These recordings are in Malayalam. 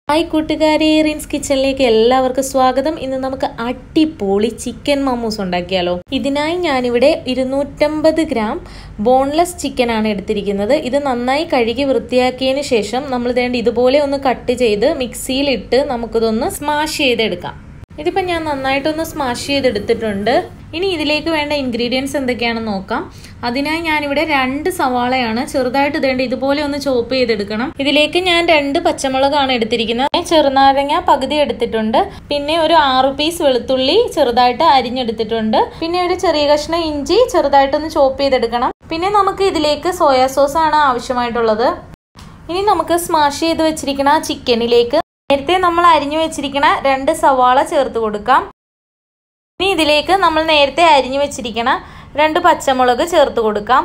ഹായ് കൂട്ടുകാരെ റിൻസ് കിച്ചണിലേക്ക് എല്ലാവർക്കും സ്വാഗതം ഇന്ന് നമുക്ക് അടിപൊളി ചിക്കൻ മമ്മൂസ് ഉണ്ടാക്കിയാലോ ഇതിനായി ഞാനിവിടെ ഇരുന്നൂറ്റമ്പത് ഗ്രാം ബോൺലെസ് ചിക്കൻ ആണ് എടുത്തിരിക്കുന്നത് ഇത് നന്നായി കഴുകി വൃത്തിയാക്കിയതിന് ശേഷം നമ്മൾ വേണ്ട ഇതുപോലെ ഒന്ന് കട്ട് ചെയ്ത് മിക്സിയിലിട്ട് നമുക്കിതൊന്ന് സ്മാഷ് ചെയ്തെടുക്കാം ഇതിപ്പോൾ ഞാൻ നന്നായിട്ടൊന്ന് സ്മാഷ് ചെയ്തെടുത്തിട്ടുണ്ട് ഇനി ഇതിലേക്ക് വേണ്ട ഇൻഗ്രീഡിയൻസ് എന്തൊക്കെയാണെന്ന് നോക്കാം അതിനായി ഞാനിവിടെ രണ്ട് സവാളയാണ് ചെറുതായിട്ട് ഇതേണ്ട ഇതുപോലെ ഒന്ന് ചോപ്പ് ചെയ്തെടുക്കണം ഇതിലേക്ക് ഞാൻ രണ്ട് പച്ചമുളകാണ് എടുത്തിരിക്കുന്നത് ചെറുനാരങ്ങ പകുതി എടുത്തിട്ടുണ്ട് പിന്നെ ഒരു ആറു പീസ് വെളുത്തുള്ളി ചെറുതായിട്ട് അരിഞ്ഞെടുത്തിട്ടുണ്ട് പിന്നെ ഒരു ചെറിയ കഷ്ണം ഇഞ്ചി ചെറുതായിട്ടൊന്ന് ചോപ്പ് ചെയ്തെടുക്കണം പിന്നെ നമുക്ക് ഇതിലേക്ക് സോയാ സോസ് ആണ് ആവശ്യമായിട്ടുള്ളത് ഇനി നമുക്ക് സ്മാഷ് ചെയ്ത് വെച്ചിരിക്കുന്ന ആ ചിക്കനിലേക്ക് നേരത്തെ നമ്മൾ അരിഞ്ഞു വെച്ചിരിക്കുന്ന രണ്ട് സവാള ചേർത്ത് കൊടുക്കാം ഇനി ഇതിലേക്ക് നമ്മൾ നേരത്തെ അരിഞ്ഞു വെച്ചിരിക്കുന്ന രണ്ട് പച്ചമുളക് ചേർത്ത് കൊടുക്കാം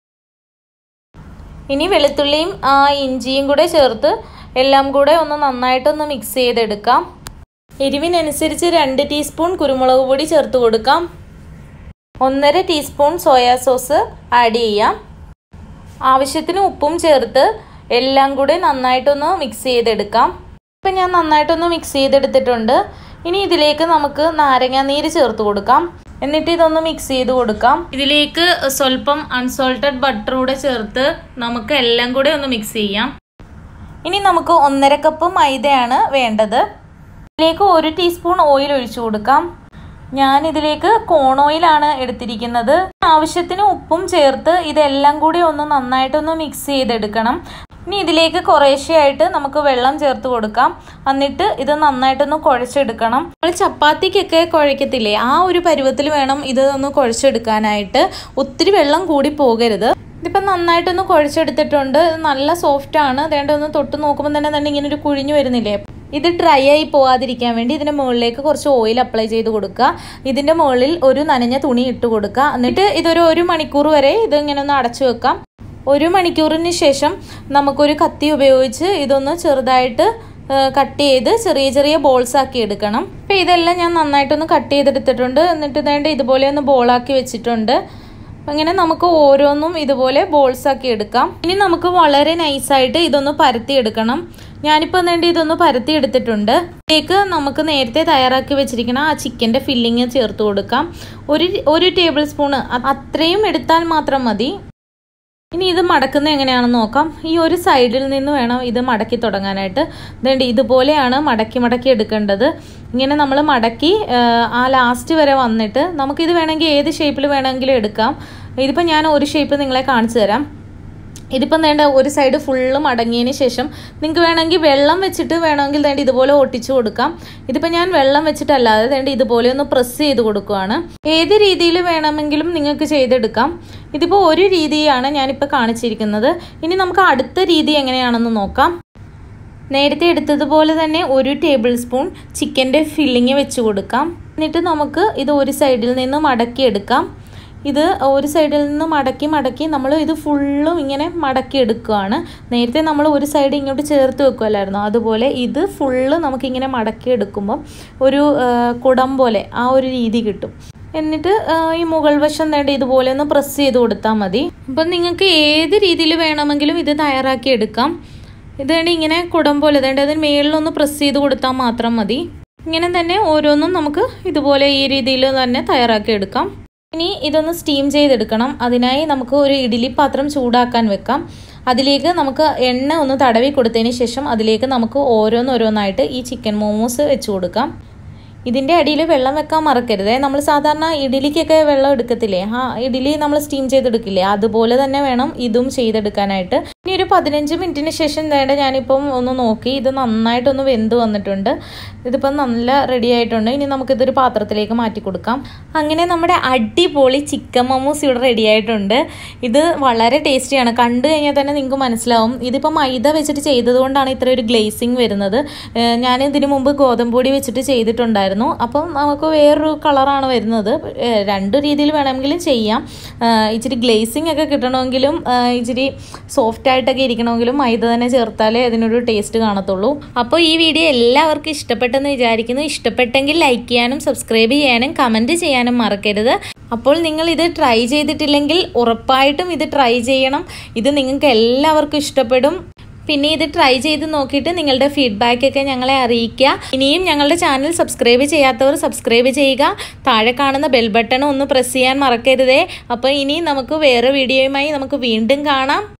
ഇനി വെളുത്തുള്ളിയും ആ ഇഞ്ചിയും കൂടെ ചേർത്ത് എല്ലാം കൂടെ ഒന്ന് നന്നായിട്ടൊന്ന് മിക്സ് ചെയ്തെടുക്കാം എരിവിനനുസരിച്ച് രണ്ട് ടീസ്പൂൺ കുരുമുളക് പൊടി ചേർത്ത് കൊടുക്കാം ഒന്നര ടീസ്പൂൺ സോയാ സോസ് ആഡ് ചെയ്യാം ആവശ്യത്തിന് ഉപ്പും ചേർത്ത് എല്ലാം കൂടെ നന്നായിട്ടൊന്ന് മിക്സ് ചെയ്തെടുക്കാം ഇപ്പം ഞാൻ നന്നായിട്ടൊന്ന് മിക്സ് ചെയ്തെടുത്തിട്ടുണ്ട് ഇനി ഇതിലേക്ക് നമുക്ക് നാരങ്ങാ നീര് ചേർത്ത് കൊടുക്കാം എന്നിട്ട് ഇതൊന്ന് മിക്സ് ചെയ്ത് കൊടുക്കാം ഇതിലേക്ക് സ്വല്പം അൺസോൾട്ടഡ് ബട്ടർ കൂടെ ചേർത്ത് നമുക്ക് എല്ലാം കൂടെ ഒന്ന് മിക്സ് ചെയ്യാം ഇനി നമുക്ക് ഒന്നര കപ്പ് മൈദയാണ് വേണ്ടത് ഇതിലേക്ക് ഒരു ടീസ്പൂൺ ഓയിൽ ഒഴിച്ചു കൊടുക്കാം ഞാൻ ഇതിലേക്ക് കോൺ ഓയിലാണ് എടുത്തിരിക്കുന്നത് ആവശ്യത്തിന് ഉപ്പും ചേർത്ത് ഇതെല്ലാം കൂടി ഒന്ന് നന്നായിട്ടൊന്ന് മിക്സ് ചെയ്തെടുക്കണം ഇനി ഇതിലേക്ക് കുറേശ്ശെയായിട്ട് നമുക്ക് വെള്ളം ചേർത്ത് കൊടുക്കാം എന്നിട്ട് ഇത് നന്നായിട്ടൊന്ന് കുഴച്ചെടുക്കണം നമ്മൾ ചപ്പാത്തിക്കൊക്കെ കുഴക്കത്തില്ലേ ആ ഒരു പരുവത്തിൽ വേണം ഇത് ഒന്ന് കുഴച്ചെടുക്കാനായിട്ട് ഒത്തിരി വെള്ളം കൂടി പോകരുത് ഇതിപ്പം നന്നായിട്ടൊന്ന് കുഴച്ചെടുത്തിട്ടുണ്ട് നല്ല സോഫ്റ്റ് ആണ് അതേണ്ട ഒന്ന് തൊട്ട് നോക്കുമ്പോൾ തന്നെ തന്നെ ഇങ്ങനെ ഒരു കുഴിഞ്ഞു വരുന്നില്ലേ ഇത് ഡ്രൈ ആയി പോവാതിരിക്കാൻ വേണ്ടി ഇതിൻ്റെ മുകളിലേക്ക് കുറച്ച് ഓയിൽ അപ്ലൈ ചെയ്ത് കൊടുക്കുക ഇതിൻ്റെ മുകളിൽ ഒരു നനഞ്ഞ തുണി ഇട്ട് കൊടുക്കുക എന്നിട്ട് ഇതൊരു ഒരു മണിക്കൂർ വരെ ഇത് ഇങ്ങനെ ഒന്ന് അടച്ചു വെക്കാം ഒരു മണിക്കൂറിന് ശേഷം നമുക്കൊരു കത്തി ഉപയോഗിച്ച് ഇതൊന്ന് ചെറുതായിട്ട് കട്ട് ചെയ്ത് ചെറിയ ചെറിയ ബോൾസ് ആക്കി എടുക്കണം അപ്പം ഇതെല്ലാം ഞാൻ നന്നായിട്ടൊന്ന് കട്ട് ചെയ്തെടുത്തിട്ടുണ്ട് എന്നിട്ട് വേണ്ട ഇതുപോലെ ഒന്ന് ബോളാക്കി വെച്ചിട്ടുണ്ട് അങ്ങനെ നമുക്ക് ഓരോന്നും ഇതുപോലെ ബോൾസ് ആക്കി എടുക്കാം ഇനി നമുക്ക് വളരെ നൈസായിട്ട് ഇതൊന്ന് പരത്തി എടുക്കണം ഞാനിപ്പോൾ വേണ്ടി ഇതൊന്ന് പരത്തി എടുത്തിട്ടുണ്ട് ഇതിലേക്ക് നമുക്ക് നേരത്തെ തയ്യാറാക്കി വെച്ചിരിക്കുന്ന ആ ചിക്കൻ്റെ ഫില്ലിങ് ചേർത്ത് കൊടുക്കാം ഒരു ഒരു ടേബിൾ സ്പൂണ് അത്രയും എടുത്താൽ മാത്രം മതി ഇനി ഇത് മടക്കുന്നത് എങ്ങനെയാണെന്ന് നോക്കാം ഈ ഒരു സൈഡിൽ നിന്ന് വേണം ഇത് മടക്കി തുടങ്ങാനായിട്ട് ഇതുണ്ട് ഇതുപോലെയാണ് മടക്കി മടക്കി എടുക്കേണ്ടത് ഇങ്ങനെ നമ്മൾ മടക്കി ആ ലാസ്റ്റ് വരെ വന്നിട്ട് നമുക്കിത് വേണമെങ്കിൽ ഏത് ഷേപ്പിൽ വേണമെങ്കിലും എടുക്കാം ഇതിപ്പോൾ ഞാൻ ഒരു ഷേപ്പ് നിങ്ങളെ കാണിച്ചു തരാം ഇതിപ്പം വേണ്ട ഒരു സൈഡ് ഫുള്ള് മടങ്ങിയതിന് ശേഷം നിങ്ങൾക്ക് വേണമെങ്കിൽ വെള്ളം വെച്ചിട്ട് വേണമെങ്കിൽ വേണ്ട ഇതുപോലെ ഒട്ടിച്ചു കൊടുക്കാം ഇതിപ്പോൾ ഞാൻ വെള്ളം വെച്ചിട്ടല്ലാതെ വേണ്ട ഇതുപോലെ ഒന്ന് പ്രസ് ചെയ്ത് കൊടുക്കുകയാണ് ഏത് രീതിയിൽ വേണമെങ്കിലും നിങ്ങൾക്ക് ചെയ്തെടുക്കാം ഇതിപ്പോൾ ഒരു രീതിയാണ് ഞാനിപ്പോൾ കാണിച്ചിരിക്കുന്നത് ഇനി നമുക്ക് അടുത്ത രീതി എങ്ങനെയാണെന്ന് നോക്കാം നേരത്തെ എടുത്തതുപോലെ തന്നെ ഒരു ടേബിൾ സ്പൂൺ ചിക്കൻ്റെ ഫില്ലിങ് വെച്ച് കൊടുക്കാം എന്നിട്ട് നമുക്ക് ഇത് ഒരു സൈഡിൽ നിന്ന് മടക്കി എടുക്കാം ഇത് ഒരു സൈഡിൽ നിന്ന് മടക്കി മടക്കി നമ്മൾ ഇത് ഫുള്ളും ഇങ്ങനെ മടക്കി എടുക്കുകയാണ് നേരത്തെ നമ്മൾ ഒരു സൈഡ് ഇങ്ങോട്ട് ചേർത്ത് വെക്കുമല്ലായിരുന്നു അതുപോലെ ഇത് ഫുള്ള് നമുക്കിങ്ങനെ മടക്കി എടുക്കുമ്പം ഒരു കുടം പോലെ ആ ഒരു രീതി കിട്ടും എന്നിട്ട് ഈ മുകൾ വശം നേടി ഇതുപോലെ ഒന്ന് പ്രസ് ചെയ്ത് കൊടുത്താൽ മതി അപ്പം നിങ്ങൾക്ക് ഏത് രീതിയിൽ വേണമെങ്കിലും ഇത് തയ്യാറാക്കി എടുക്കാം ഇത് വേണ്ടി ഇങ്ങനെ കുടം പോലെ വേണ്ട അതിന് മേളിലൊന്ന് പ്രസ് ചെയ്ത് കൊടുത്താൽ മാത്രം മതി ഇങ്ങനെ തന്നെ ഓരോന്നും നമുക്ക് ഇതുപോലെ ഈ രീതിയിൽ തന്നെ തയ്യാറാക്കി എടുക്കാം ഇനി ഇതൊന്ന് സ്റ്റീം ചെയ്തെടുക്കണം അതിനായി നമുക്ക് ഒരു ഇഡ്ഡലി പാത്രം ചൂടാക്കാൻ വെക്കാം അതിലേക്ക് നമുക്ക് എണ്ണ ഒന്ന് തടവി കൊടുത്തതിന് ശേഷം അതിലേക്ക് നമുക്ക് ഓരോന്നോരോന്നായിട്ട് ഈ ചിക്കൻ മോമോസ് വെച്ച് കൊടുക്കാം ഇതിൻ്റെ അടിയിൽ വെള്ളം വെക്കാൻ മറക്കരുത് നമ്മൾ സാധാരണ ഇഡ്ഡലിക്കൊക്കെ വെള്ളം എടുക്കത്തില്ലേ ആ ഇഡ്ഡലി നമ്മൾ സ്റ്റീം ചെയ്തെടുക്കില്ലേ അതുപോലെ തന്നെ വേണം ഇതും ചെയ്തെടുക്കാനായിട്ട് ഇനി ഒരു പതിനഞ്ച് മിനിറ്റിന് ശേഷം വേണ്ട ഞാനിപ്പം ഒന്ന് നോക്കി ഇത് നന്നായിട്ടൊന്ന് വെന്ത് വന്നിട്ടുണ്ട് ഇതിപ്പം നല്ല റെഡി ആയിട്ടുണ്ട് ഇനി നമുക്കിതൊരു പാത്രത്തിലേക്ക് മാറ്റി കൊടുക്കാം അങ്ങനെ നമ്മുടെ അടിപൊളി ചിക്കൻ മമ്മൂസ് ഇവിടെ റെഡി ആയിട്ടുണ്ട് ഇത് വളരെ ടേസ്റ്റിയാണ് കണ്ടു കഴിഞ്ഞാൽ തന്നെ നിങ്ങൾക്ക് മനസ്സിലാവും ഇതിപ്പോൾ മൈദ വെച്ചിട്ട് ചെയ്തതുകൊണ്ടാണ് ഇത്ര ഒരു ഗ്ലേസിങ് വരുന്നത് ഞാൻ ഇതിനു മുമ്പ് ഗോതമ്പൊടി വെച്ചിട്ട് ചെയ്തിട്ടുണ്ടായിരുന്നു അപ്പം നമുക്ക് വേറൊരു കളറാണ് വരുന്നത് രണ്ട് രീതിയിൽ വേണമെങ്കിലും ചെയ്യാം ഇച്ചിരി ഗ്ലേസിങ് ഒക്കെ കിട്ടണമെങ്കിലും ഇച്ചിരി സോഫ്റ്റ് ആയിട്ടൊക്കെ ഇരിക്കണമെങ്കിലും മൈദ തന്നെ ചേർത്താലേ അതിനൊരു ടേസ്റ്റ് കാണത്തുള്ളൂ അപ്പോൾ ഈ വീഡിയോ എല്ലാവർക്കും ഇഷ്ടപ്പെട്ടെന്ന് വിചാരിക്കുന്നു ഇഷ്ടപ്പെട്ടെങ്കിൽ ലൈക്ക് ചെയ്യാനും സബ്സ്ക്രൈബ് ചെയ്യാനും കമൻറ്റ് ചെയ്യാനും മറക്കരുത് അപ്പോൾ നിങ്ങൾ ഇത് ട്രൈ ചെയ്തിട്ടില്ലെങ്കിൽ ഉറപ്പായിട്ടും ഇത് ട്രൈ ചെയ്യണം ഇത് നിങ്ങൾക്ക് എല്ലാവർക്കും ഇഷ്ടപ്പെടും പിന്നെ ഇത് ട്രൈ ചെയ്ത് നോക്കിയിട്ട് നിങ്ങളുടെ ഫീഡ്ബാക്ക് ഒക്കെ ഞങ്ങളെ അറിയിക്കുക ഇനിയും ഞങ്ങളുടെ ചാനൽ സബ്സ്ക്രൈബ് ചെയ്യാത്തവർ സബ്സ്ക്രൈബ് ചെയ്യുക താഴെ കാണുന്ന ബെൽ ബട്ടൺ ഒന്ന് പ്രസ് ചെയ്യാൻ മറക്കരുതേ അപ്പോൾ ഇനി നമുക്ക് വേറെ വീഡിയോയുമായി നമുക്ക് വീണ്ടും കാണാം